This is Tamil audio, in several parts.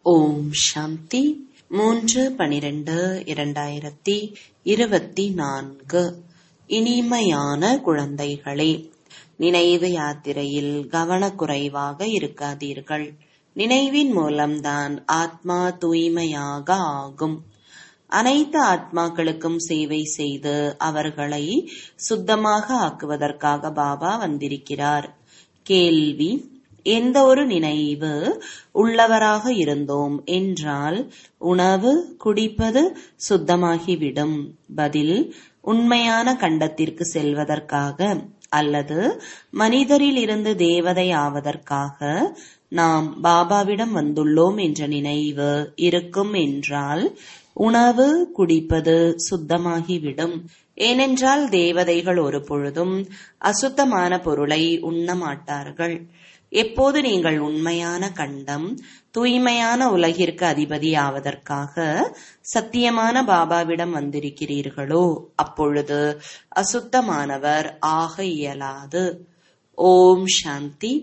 ஓம் சாந்தி மூன்று பனிரெண்டு இரண்டாயிரத்தி இருபத்தி நான்கு இனிமையான குழந்தைகளே நினைவு யாத்திரையில் கவனக்குறைவாக இருக்காதீர்கள் நினைவின் மூலம்தான் ஆத்மா தூய்மையாக ஆகும் அனைத்து ஆத்மாக்களுக்கும் சேவை செய்து அவர்களை சுத்தமாக ஆக்குவதற்காக பாபா வந்திருக்கிறார் கேள்வி எந்த ஒரு நினைவு உள்ளவராக இருந்தோம் என்றால் உணவு குடிப்பது சுத்தமாகிவிடும் பதில் உண்மையான கண்டத்திற்கு செல்வதற்காக அல்லது மனிதரில் இருந்து தேவதை ஆவதற்காக நாம் பாபாவிடம் வந்துள்ளோம் என்ற நினைவு இருக்கும் என்றால் உணவு குடிப்பது சுத்தமாகிவிடும் ஏனென்றால் தேவதைகள் ஒரு பொழுதும் அசுத்தமான பொருளை உண்ண மாட்டார்கள் எப்போது நீங்கள் உண்மையான கண்டம் தூய்மையான உலகிற்கு அதிபதி ஆவதற்காக சத்தியமான பாபாவிடம் வந்திருக்கிறீர்களோ அப்பொழுது அசுத்தமானவர் ஆக இயலாது ஓம் சாந்தி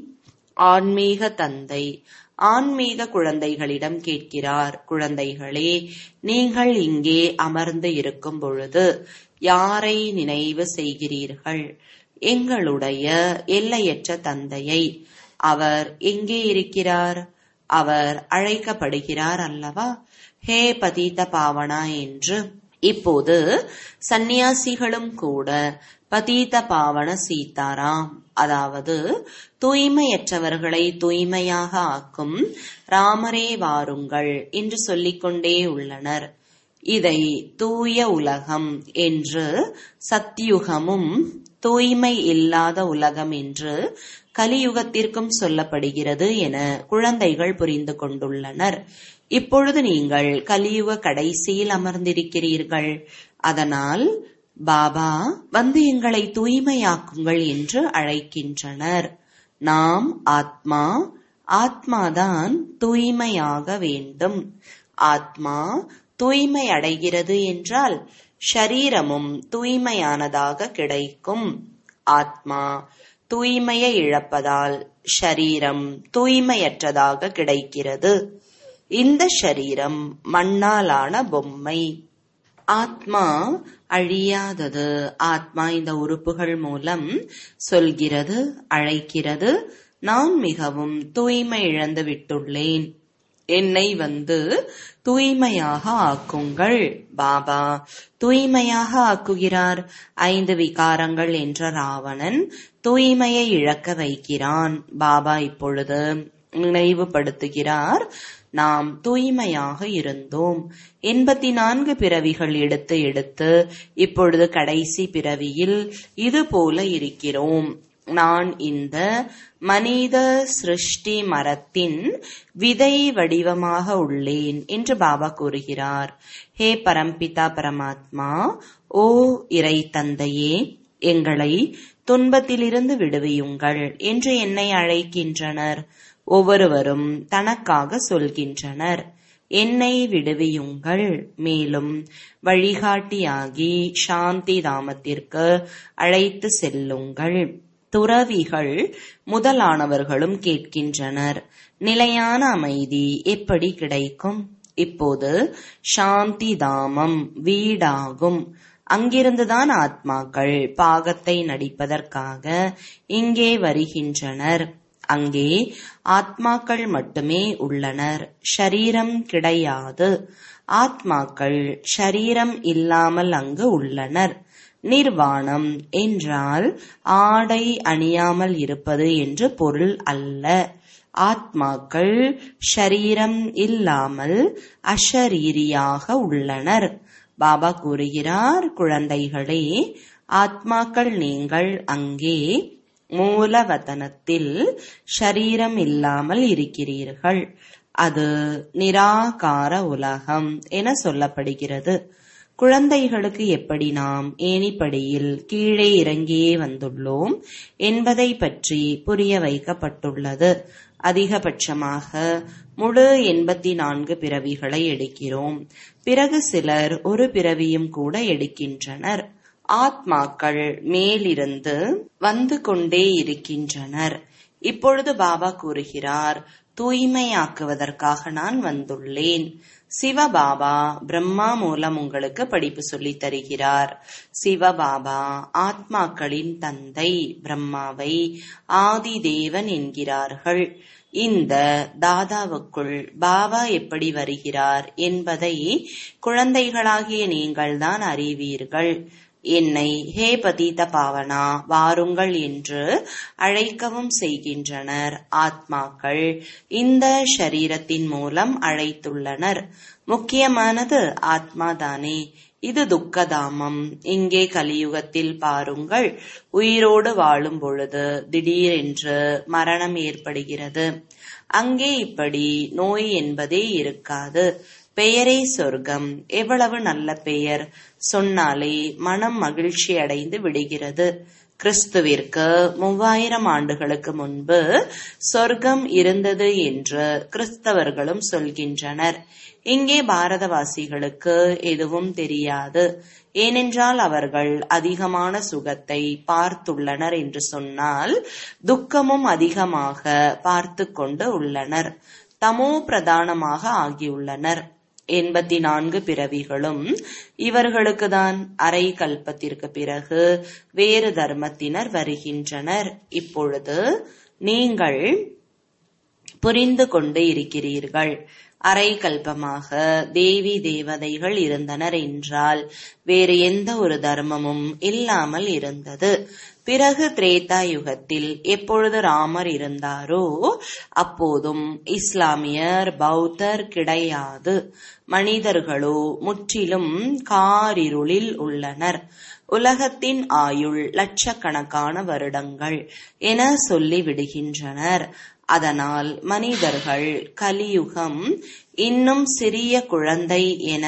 ஆன்மீக தந்தை ஆன்மீக குழந்தைகளிடம் கேட்கிறார் குழந்தைகளே நீங்கள் இங்கே அமர்ந்து இருக்கும் பொழுது யாரை நினைவு செய்கிறீர்கள் எங்களுடைய எல்லையற்ற தந்தையை அவர் எங்கே இருக்கிறார் அவர் அழைக்கப்படுகிறார் அல்லவா ஹே பதித பாவனா என்று இப்போது சந்நியாசிகளும் கூட பதீத பாவன சீதாராம் அதாவது தூய்மையற்றவர்களை தூய்மையாக ஆக்கும் ராமரே வாருங்கள் என்று சொல்லிக்கொண்டே உள்ளனர் இதை தூய உலகம் என்று சத்தியுகமும் தூய்மை இல்லாத உலகம் என்று கலியுகத்திற்கும் சொல்லப்படுகிறது என குழந்தைகள் புரிந்து கொண்டுள்ளனர் இப்பொழுது நீங்கள் கலியுக கடைசியில் அமர்ந்திருக்கிறீர்கள் அதனால் பாபா வந்து எங்களை தூய்மையாக்குங்கள் என்று அழைக்கின்றனர் நாம் ஆத்மா ஆத்மாதான் தூய்மையாக வேண்டும் ஆத்மா தூய்மை அடைகிறது என்றால் ஷரீரமும் தூய்மையானதாக கிடைக்கும் ஆத்மா தூய்மையை இழப்பதால் ஷரீரம் தூய்மையற்றதாக கிடைக்கிறது இந்த ஷரீரம் மண்ணாலான பொம்மை ஆத்மா அழியாதது ஆத்மா இந்த உறுப்புகள் மூலம் சொல்கிறது அழைக்கிறது நான் மிகவும் தூய்மை இழந்து விட்டுள்ளேன் என்னை வந்து தூய்மையாக ஆக்குங்கள் பாபா தூய்மையாக ஆக்குகிறார் ஐந்து விகாரங்கள் என்ற ராவணன் தூய்மையை இழக்க வைக்கிறான் பாபா இப்பொழுது நினைவுபடுத்துகிறார் நாம் தூய்மையாக இருந்தோம் எண்பத்தி நான்கு பிறவிகள் எடுத்து எடுத்து இப்பொழுது கடைசி பிறவியில் இது போல இருக்கிறோம் நான் இந்த மனித சிருஷ்டி மரத்தின் விதை வடிவமாக உள்ளேன் என்று பாபா கூறுகிறார் ஹே பரம்பிதா பரமாத்மா ஓ இறை தந்தையே எங்களை துன்பத்திலிருந்து விடுவியுங்கள் என்று என்னை அழைக்கின்றனர் ஒவ்வொருவரும் தனக்காக சொல்கின்றனர் என்னை விடுவியுங்கள் மேலும் வழிகாட்டியாகி சாந்தி தாமத்திற்கு அழைத்து செல்லுங்கள் துறவிகள் முதலானவர்களும் கேட்கின்றனர் நிலையான அமைதி எப்படி கிடைக்கும் இப்போது சாந்தி தாமம் வீடாகும் அங்கிருந்துதான் ஆத்மாக்கள் பாகத்தை நடிப்பதற்காக இங்கே வருகின்றனர் அங்கே ஆத்மாக்கள் மட்டுமே உள்ளனர் ஷரீரம் கிடையாது ஆத்மாக்கள் ஷரீரம் இல்லாமல் அங்கு உள்ளனர் நிர்வாணம் என்றால் ஆடை அணியாமல் இருப்பது என்று பொருள் அல்ல ஆத்மாக்கள் ஷரீரம் இல்லாமல் அஷரீரியாக உள்ளனர் பாபா கூறுகிறார் குழந்தைகளே ஆத்மாக்கள் நீங்கள் அங்கே மூலவதனத்தில் ஷரீரம் இல்லாமல் இருக்கிறீர்கள் அது நிராகார உலகம் என சொல்லப்படுகிறது குழந்தைகளுக்கு எப்படி நாம் ஏணிப்படியில் கீழே இறங்கியே வந்துள்ளோம் என்பதை பற்றி புரிய வைக்கப்பட்டுள்ளது அதிகபட்சமாக முழு எண்பத்தி நான்கு பிறவிகளை எடுக்கிறோம் பிறகு சிலர் ஒரு பிறவியும் கூட எடுக்கின்றனர் ஆத்மாக்கள் மேலிருந்து வந்து கொண்டே இருக்கின்றனர் இப்பொழுது பாபா கூறுகிறார் தூய்மையாக்குவதற்காக நான் வந்துள்ளேன் சிவபாபா பிரம்மா மூலம் உங்களுக்கு படிப்பு சொல்லித் தருகிறார் சிவபாபா ஆத்மாக்களின் தந்தை பிரம்மாவை ஆதி தேவன் என்கிறார்கள் இந்த தாதாவுக்குள் பாபா எப்படி வருகிறார் என்பதை குழந்தைகளாகிய நீங்கள்தான் அறிவீர்கள் என்னை ஹே பதீத பாவனா வாருங்கள் என்று அழைக்கவும் செய்கின்றனர் ஆத்மாக்கள் இந்த ஷரீரத்தின் மூலம் அழைத்துள்ளனர் முக்கியமானது ஆத்மாதானே இது துக்கதாமம் இங்கே கலியுகத்தில் பாருங்கள் உயிரோடு வாழும் பொழுது திடீரென்று மரணம் ஏற்படுகிறது அங்கே இப்படி நோய் என்பதே இருக்காது பெயரே சொர்க்கம் எவ்வளவு நல்ல பெயர் சொன்னாலே மனம் மகிழ்ச்சி அடைந்து விடுகிறது கிறிஸ்துவிற்கு மூவாயிரம் ஆண்டுகளுக்கு முன்பு சொர்க்கம் இருந்தது என்று கிறிஸ்தவர்களும் சொல்கின்றனர் இங்கே பாரதவாசிகளுக்கு எதுவும் தெரியாது ஏனென்றால் அவர்கள் அதிகமான சுகத்தை பார்த்துள்ளனர் என்று சொன்னால் துக்கமும் அதிகமாக பார்த்து கொண்டு உள்ளனர் தமோ பிரதானமாக ஆகியுள்ளனர் எண்பத்தி நான்கு பிறவிகளும் இவர்களுக்கு தான் அரை கல்பத்திற்கு பிறகு வேறு தர்மத்தினர் வருகின்றனர் இப்பொழுது நீங்கள் புரிந்து கொண்டு இருக்கிறீர்கள் அரை கல்பமாக தேவி தேவதைகள் இருந்தனர் என்றால் வேறு எந்த ஒரு தர்மமும் இல்லாமல் இருந்தது பிறகு திரேதா யுகத்தில் எப்பொழுது ராமர் இருந்தாரோ அப்போதும் இஸ்லாமியர் பௌத்தர் கிடையாது மனிதர்களோ முற்றிலும் காரிருளில் உள்ளனர் உலகத்தின் ஆயுள் லட்சக்கணக்கான வருடங்கள் என சொல்லி விடுகின்றனர் அதனால் மனிதர்கள் கலியுகம் இன்னும் சிறிய குழந்தை என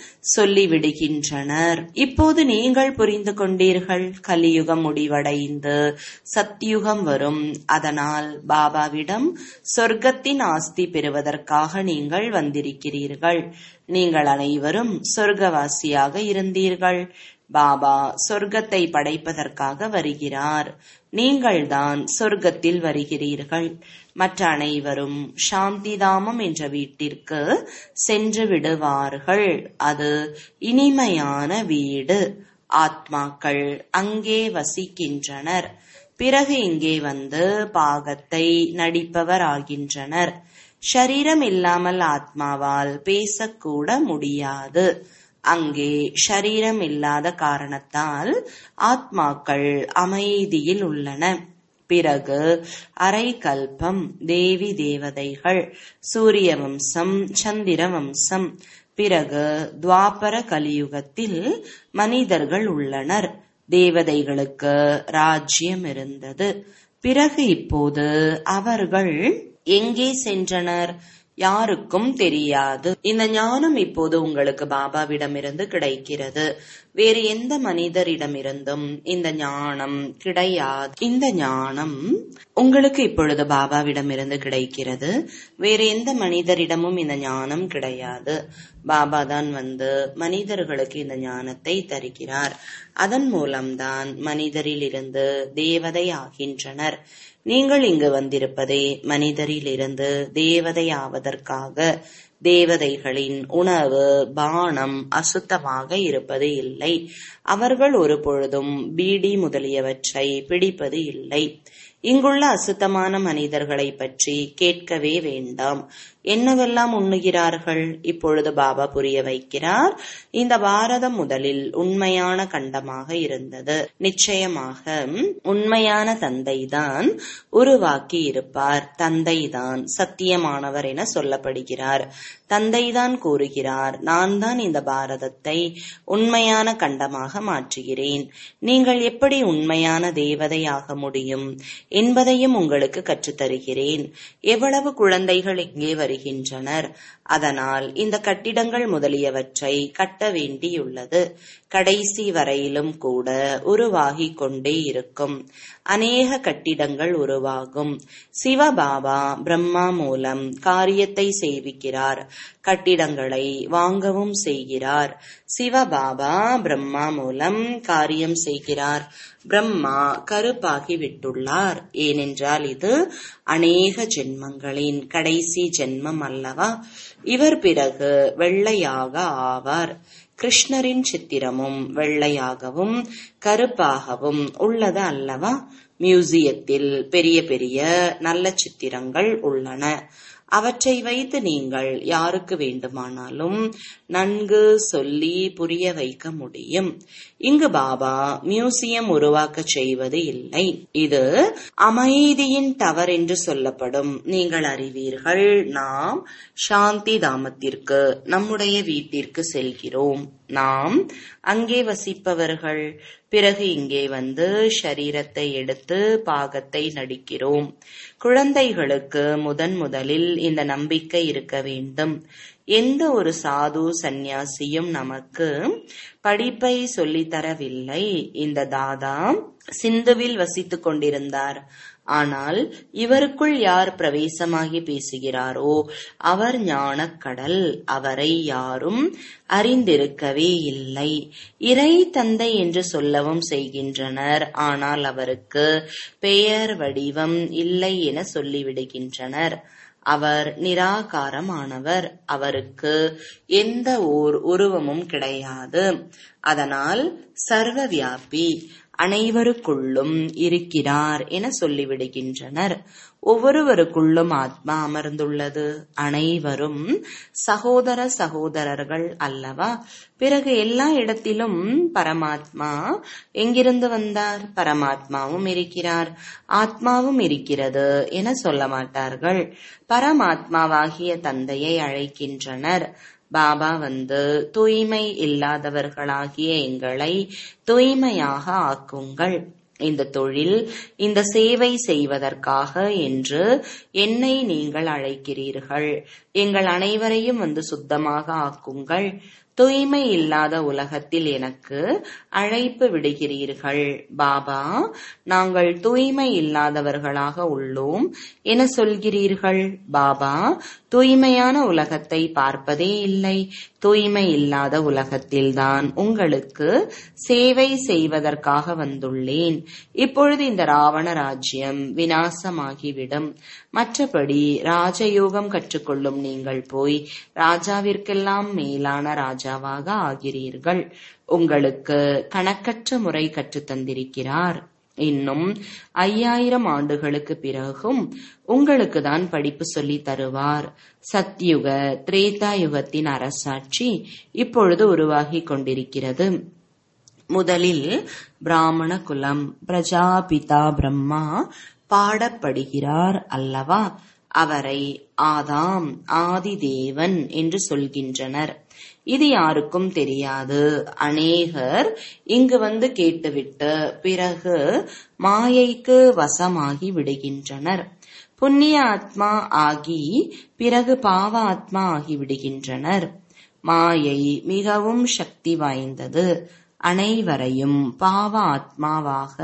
சொல்லிவிடுகின்றனர் இப்போது நீங்கள் புரிந்து கொண்டீர்கள் கலியுகம் முடிவடைந்து சத்யுகம் வரும் அதனால் பாபாவிடம் சொர்க்கத்தின் ஆஸ்தி பெறுவதற்காக நீங்கள் வந்திருக்கிறீர்கள் நீங்கள் அனைவரும் சொர்க்கவாசியாக இருந்தீர்கள் பாபா சொர்க்கத்தை படைப்பதற்காக வருகிறார் நீங்கள்தான் சொர்க்கத்தில் வருகிறீர்கள் மற்ற அனைவரும் சாந்திதாமம் என்ற வீட்டிற்கு சென்று விடுவார்கள் அது இனிமையான வீடு ஆத்மாக்கள் அங்கே வசிக்கின்றனர் பிறகு இங்கே வந்து பாகத்தை நடிப்பவர் ஆகின்றனர் ஷரீரம் இல்லாமல் ஆத்மாவால் பேசக்கூட முடியாது அங்கே ஷரீரம் இல்லாத காரணத்தால் ஆத்மாக்கள் அமைதியில் உள்ளன பிறகு அரை கல்பம் தேவி தேவதைகள் சூரிய வம்சம் சந்திர வம்சம் பிறகு துவாபர கலியுகத்தில் மனிதர்கள் உள்ளனர் தேவதைகளுக்கு ராஜ்யம் இருந்தது பிறகு இப்போது அவர்கள் எங்கே சென்றனர் யாருக்கும் தெரியாது இந்த ஞானம் இப்போது உங்களுக்கு பாபாவிடமிருந்து கிடைக்கிறது வேறு எந்த மனிதரிடமிருந்தும் இந்த ஞானம் கிடையாது இந்த ஞானம் உங்களுக்கு இப்பொழுது பாபாவிடமிருந்து கிடைக்கிறது வேறு எந்த மனிதரிடமும் இந்த ஞானம் கிடையாது பாபா தான் வந்து மனிதர்களுக்கு இந்த ஞானத்தை தருகிறார் அதன் மூலம்தான் மனிதரிலிருந்து தேவதை ஆகின்றனர் நீங்கள் இங்கு வந்திருப்பதே மனிதரிலிருந்து தேவதை ஆவதற்காக தேவதைகளின் உணவு பானம் அசுத்தமாக இருப்பது இல்லை அவர்கள் ஒரு பொழுதும் பீடி முதலியவற்றை பிடிப்பது இல்லை இங்குள்ள அசுத்தமான மனிதர்களை பற்றி கேட்கவே வேண்டாம் என்னவெல்லாம் உண்ணுகிறார்கள் இப்பொழுது பாபா புரிய வைக்கிறார் இந்த பாரதம் முதலில் உண்மையான கண்டமாக இருந்தது நிச்சயமாக உண்மையான தந்தைதான் உருவாக்கி இருப்பார் தந்தைதான் சத்தியமானவர் என சொல்லப்படுகிறார் தந்தைதான் கூறுகிறார் நான் தான் இந்த பாரதத்தை உண்மையான கண்டமாக மாற்றுகிறேன் நீங்கள் எப்படி உண்மையான தேவதையாக முடியும் என்பதையும் உங்களுக்கு கற்றுத்தருகிறேன் எவ்வளவு குழந்தைகள் இங்கே வருகின்றனர் அதனால் இந்த கட்டிடங்கள் முதலியவற்றை கட்ட வேண்டியுள்ளது கடைசி வரையிலும் கூட உருவாகி கொண்டே இருக்கும் அநேக கட்டிடங்கள் உருவாகும் சிவபாபா பிரம்மா மூலம் காரியத்தை செய்விக்கிறார் கட்டிடங்களை வாங்கவும் செய்கிறார் சிவபாபா பிரம்மா மூலம் காரியம் செய்கிறார் பிரம்மா கருப்பாகி விட்டுள்ளார் ஏனென்றால் இது அநேக ஜென்மங்களின் கடைசி ஜென்மம் அல்லவா இவர் பிறகு வெள்ளையாக ஆவார் கிருஷ்ணரின் சித்திரமும் வெள்ளையாகவும் கருப்பாகவும் உள்ளது அல்லவா மியூசியத்தில் பெரிய பெரிய நல்ல சித்திரங்கள் உள்ளன அவற்றை வைத்து நீங்கள் யாருக்கு வேண்டுமானாலும் நன்கு சொல்லி புரிய வைக்க முடியும் இங்கு பாபா மியூசியம் உருவாக்க செய்வது இல்லை இது அமைதியின் டவர் என்று சொல்லப்படும் நீங்கள் அறிவீர்கள் நாம் சாந்தி தாமத்திற்கு நம்முடைய வீட்டிற்கு செல்கிறோம் நாம் அங்கே வசிப்பவர்கள் பிறகு இங்கே வந்து ஷரீரத்தை எடுத்து பாகத்தை நடிக்கிறோம் குழந்தைகளுக்கு முதன் முதலில் இந்த நம்பிக்கை இருக்க வேண்டும் எந்த ஒரு சாது சந்நியாசியும் நமக்கு படிப்பை சொல்லித்தரவில்லை இந்த தாதா சிந்துவில் வசித்துக் கொண்டிருந்தார் ஆனால் இவருக்குள் யார் பிரவேசமாகி பேசுகிறாரோ அவர் ஞானக்கடல் அவரை யாரும் அறிந்திருக்கவே இல்லை இறை தந்தை என்று சொல்லவும் செய்கின்றனர் ஆனால் அவருக்கு பெயர் வடிவம் இல்லை என சொல்லிவிடுகின்றனர் அவர் நிராகாரமானவர் அவருக்கு எந்த ஓர் உருவமும் கிடையாது அதனால் சர்வ வியாபி அனைவருக்குள்ளும் இருக்கிறார் என சொல்லிவிடுகின்றனர் ஒவ்வொருவருக்குள்ளும் ஆத்மா அமர்ந்துள்ளது அனைவரும் சகோதர சகோதரர்கள் அல்லவா பிறகு எல்லா இடத்திலும் பரமாத்மா எங்கிருந்து வந்தார் பரமாத்மாவும் இருக்கிறார் ஆத்மாவும் இருக்கிறது என சொல்ல மாட்டார்கள் பரமாத்மாவாகிய தந்தையை அழைக்கின்றனர் பாபா வந்து தூய்மை இல்லாதவர்களாகிய எங்களை தூய்மையாக ஆக்குங்கள் இந்த தொழில் இந்த சேவை செய்வதற்காக என்று என்னை நீங்கள் அழைக்கிறீர்கள் எங்கள் அனைவரையும் வந்து சுத்தமாக ஆக்குங்கள் தூய்மை இல்லாத உலகத்தில் எனக்கு அழைப்பு விடுகிறீர்கள் பாபா நாங்கள் தூய்மை இல்லாதவர்களாக உள்ளோம் என சொல்கிறீர்கள் பாபா தூய்மையான உலகத்தை பார்ப்பதே இல்லை தூய்மை இல்லாத உலகத்தில்தான் உங்களுக்கு சேவை செய்வதற்காக வந்துள்ளேன் இப்பொழுது இந்த ராவண ராஜ்யம் வினாசமாகிவிடும் மற்றபடி ராஜயோகம் கற்றுக்கொள்ளும் நீங்கள் போய் ராஜாவிற்கெல்லாம் மேலான ராஜாவாக ஆகிறீர்கள் உங்களுக்கு கணக்கற்ற முறை கற்றுத் தந்திருக்கிறார் இன்னும் ஐயாயிரம் ஆண்டுகளுக்கு பிறகும் உங்களுக்கு தான் படிப்பு சொல்லி தருவார் சத்யுக திரேதா யுகத்தின் அரசாட்சி இப்பொழுது உருவாகி கொண்டிருக்கிறது முதலில் பிராமண குலம் பிரஜாபிதா பிரம்மா பாடப்படுகிறார் அல்லவா அவரை ஆதாம் ஆதிதேவன் என்று சொல்கின்றனர் இது யாருக்கும் தெரியாது அநேகர் இங்கு வந்து கேட்டுவிட்டு பிறகு மாயைக்கு வசமாகி விடுகின்றனர் புண்ணிய ஆத்மா ஆகி பிறகு பாவ ஆத்மா ஆகி விடுகின்றனர் மாயை மிகவும் சக்தி வாய்ந்தது அனைவரையும் பாவ ஆத்மாவாக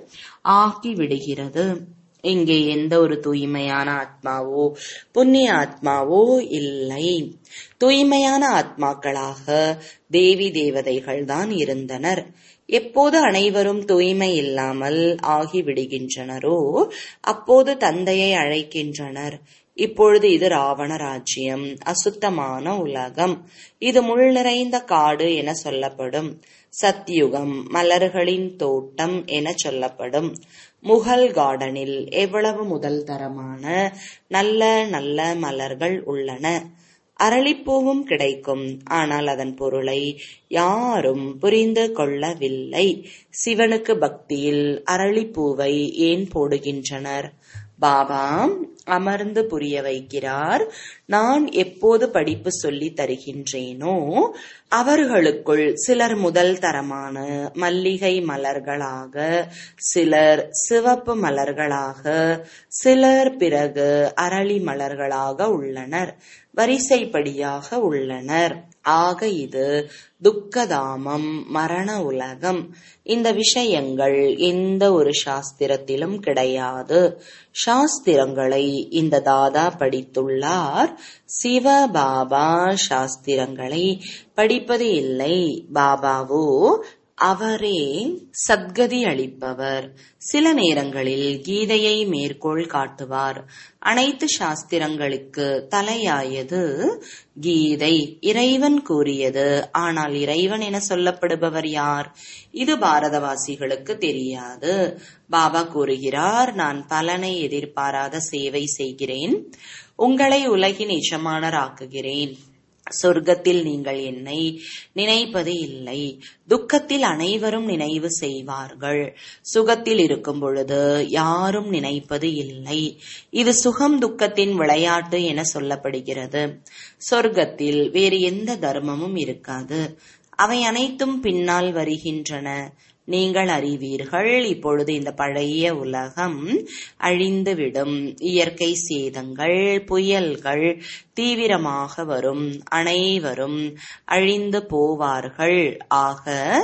ஆக்கி விடுகிறது இங்கே எந்த ஒரு தூய்மையான ஆத்மாவோ புண்ணிய ஆத்மாவோ இல்லை தூய்மையான ஆத்மாக்களாக தேவி தேவதைகள் தான் இருந்தனர் எப்போது அனைவரும் தூய்மை இல்லாமல் ஆகிவிடுகின்றனரோ அப்போது தந்தையை அழைக்கின்றனர் இப்பொழுது இது ராவண ராஜ்யம் அசுத்தமான உலகம் இது முள் நிறைந்த காடு என சொல்லப்படும் சத்யுகம் மலர்களின் தோட்டம் என சொல்லப்படும் முகல் கார்டனில் எவ்வளவு முதல் தரமான நல்ல நல்ல மலர்கள் உள்ளன அரளிப்பூவும் கிடைக்கும் ஆனால் அதன் பொருளை யாரும் புரிந்து கொள்ளவில்லை சிவனுக்கு பக்தியில் அரளிப்பூவை ஏன் போடுகின்றனர் பாபா அமர்ந்து புரிய வைக்கிறார் நான் எப்போது படிப்பு சொல்லி தருகின்றேனோ அவர்களுக்குள் சிலர் முதல் தரமான மல்லிகை மலர்களாக சிலர் சிவப்பு மலர்களாக சிலர் பிறகு அரளி மலர்களாக உள்ளனர் வரிசைப்படியாக உள்ளனர் ஆக இது துக்கதாமம் மரண உலகம் இந்த விஷயங்கள் எந்த ஒரு சாஸ்திரத்திலும் கிடையாது சாஸ்திரங்களை இந்த தாதா படித்துள்ளார் சிவ பாபா சாஸ்திரங்களை படிப்பது இல்லை பாபாவோ அவரே சத்கதி அளிப்பவர் சில நேரங்களில் கீதையை மேற்கோள் காட்டுவார் அனைத்து சாஸ்திரங்களுக்கு தலையாயது கீதை இறைவன் கூறியது ஆனால் இறைவன் என சொல்லப்படுபவர் யார் இது பாரதவாசிகளுக்கு தெரியாது பாபா கூறுகிறார் நான் பலனை எதிர்பாராத சேவை செய்கிறேன் உங்களை உலகின் எஜமானராக்குகிறேன் சொர்க்கத்தில் நீங்கள் என்னை நினைப்பது இல்லை துக்கத்தில் அனைவரும் நினைவு செய்வார்கள் சுகத்தில் இருக்கும் பொழுது யாரும் நினைப்பது இல்லை இது சுகம் துக்கத்தின் விளையாட்டு என சொல்லப்படுகிறது சொர்க்கத்தில் வேறு எந்த தர்மமும் இருக்காது அவை அனைத்தும் பின்னால் வருகின்றன நீங்கள் அறிவீர்கள் இப்பொழுது இந்த பழைய உலகம் அழிந்துவிடும் இயற்கை சேதங்கள் புயல்கள் தீவிரமாக வரும் அனைவரும் அழிந்து போவார்கள் ஆக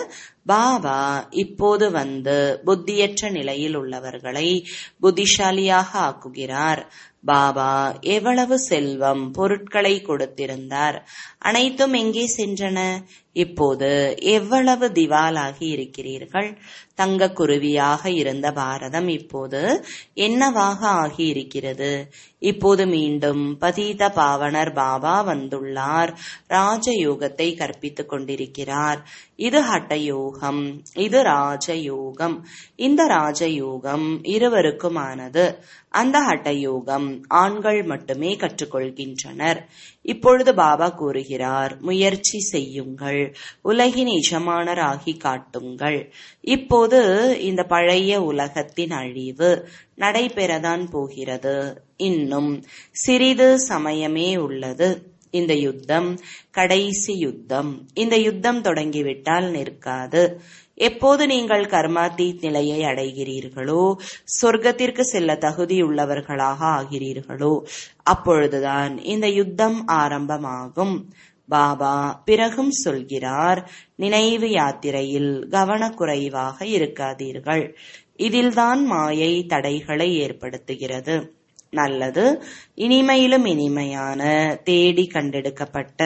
பாபா இப்போது வந்து புத்தியற்ற நிலையில் உள்ளவர்களை புத்திசாலியாக ஆக்குகிறார் பாபா எவ்வளவு செல்வம் பொருட்களை கொடுத்திருந்தார் அனைத்தும் எங்கே சென்றன இப்போது எவ்வளவு திவாலாகி இருக்கிறீர்கள் தங்க குருவியாக இருந்த பாரதம் இப்போது என்னவாக ஆகி இருக்கிறது இப்போது மீண்டும் பதீத பாவனர் பாபா வந்துள்ளார் ராஜயோகத்தை கற்பித்துக் கொண்டிருக்கிறார் இது ஹட்டயோகம் இது ராஜயோகம் இந்த ராஜயோகம் இருவருக்குமானது அந்த ஹட்டயோகம் ஆண்கள் மட்டுமே கற்றுக்கொள்கின்றனர் இப்பொழுது பாபா கூறுகிறார் முயற்சி செய்யுங்கள் உலகின் எஜமானராகி காட்டுங்கள் இப்போது இந்த பழைய உலகத்தின் அழிவு நடைபெறதான் போகிறது இன்னும் சிறிது சமயமே உள்ளது இந்த யுத்தம் கடைசி யுத்தம் இந்த யுத்தம் தொடங்கிவிட்டால் நிற்காது எப்போது நீங்கள் கர்மாத்தீத் நிலையை அடைகிறீர்களோ சொர்க்கத்திற்கு செல்ல தகுதியுள்ளவர்களாக ஆகிறீர்களோ அப்பொழுதுதான் இந்த யுத்தம் ஆரம்பமாகும் பாபா பிறகும் சொல்கிறார் நினைவு யாத்திரையில் கவனக்குறைவாக இருக்காதீர்கள் இதில்தான் மாயை தடைகளை ஏற்படுத்துகிறது நல்லது இனிமையிலும் இனிமையான தேடி கண்டெடுக்கப்பட்ட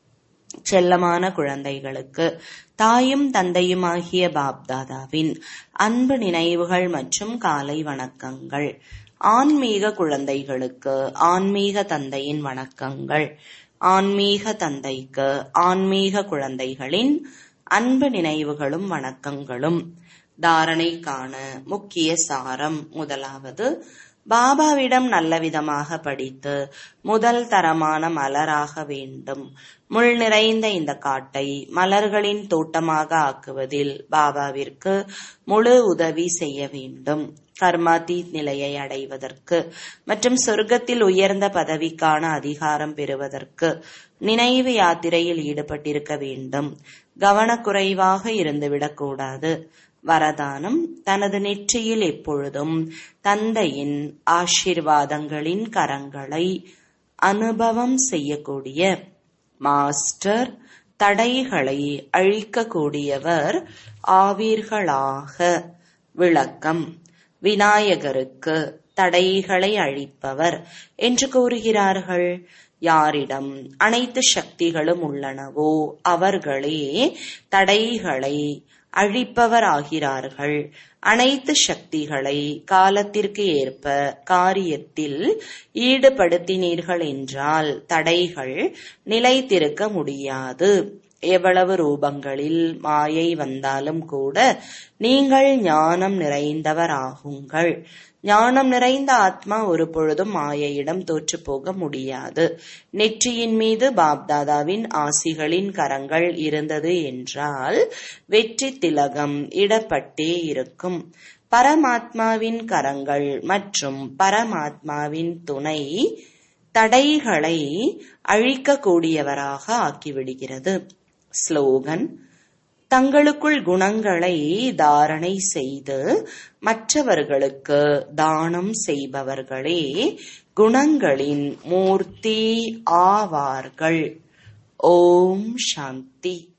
செல்லமான குழந்தைகளுக்கு தாயும் தந்தையுமாகிய பாப்தாதாவின் அன்பு நினைவுகள் மற்றும் காலை வணக்கங்கள் ஆன்மீக குழந்தைகளுக்கு ஆன்மீக தந்தையின் வணக்கங்கள் ஆன்மீக தந்தைக்கு ஆன்மீக குழந்தைகளின் அன்பு நினைவுகளும் வணக்கங்களும் தாரணைக்கான முக்கிய சாரம் முதலாவது பாபாவிடம் நல்ல விதமாக படித்து முதல் தரமான மலராக வேண்டும் முள் நிறைந்த இந்த காட்டை மலர்களின் தோட்டமாக ஆக்குவதில் பாபாவிற்கு முழு உதவி செய்ய வேண்டும் கர்மாதீத் நிலையை அடைவதற்கு மற்றும் சொர்க்கத்தில் உயர்ந்த பதவிக்கான அதிகாரம் பெறுவதற்கு நினைவு யாத்திரையில் ஈடுபட்டிருக்க வேண்டும் கவனக்குறைவாக இருந்துவிடக்கூடாது வரதானம் தனது நெற்றியில் எப்பொழுதும் தந்தையின் ஆசிர்வாதங்களின் கரங்களை அனுபவம் செய்யக்கூடிய மாஸ்டர் தடைகளை அழிக்கக்கூடியவர் ஆவீர்களாக விளக்கம் விநாயகருக்கு தடைகளை அழிப்பவர் என்று கூறுகிறார்கள் யாரிடம் அனைத்து சக்திகளும் உள்ளனவோ அவர்களே தடைகளை அழிப்பவர் ஆகிறார்கள் அனைத்து சக்திகளை காலத்திற்கு ஏற்ப காரியத்தில் ஈடுபடுத்தினீர்கள் என்றால் தடைகள் நிலைத்திருக்க முடியாது எவ்வளவு ரூபங்களில் மாயை வந்தாலும் கூட நீங்கள் ஞானம் நிறைந்தவராகுங்கள் ஞானம் நிறைந்த ஆத்மா ஒரு பொழுதும் மாயையிடம் தோற்று போக முடியாது நெற்றியின் மீது பாப்தாதாவின் ஆசிகளின் கரங்கள் இருந்தது என்றால் வெற்றி திலகம் இடப்பட்டே இருக்கும் பரமாத்மாவின் கரங்கள் மற்றும் பரமாத்மாவின் துணை தடைகளை அழிக்கக்கூடியவராக ஆக்கிவிடுகிறது ஸ்லோகன் தங்களுக்குள் குணங்களை தாரணை செய்து மற்றவர்களுக்கு தானம் செய்பவர்களே குணங்களின் மூர்த்தி ஆவார்கள் ஓம் சாந்தி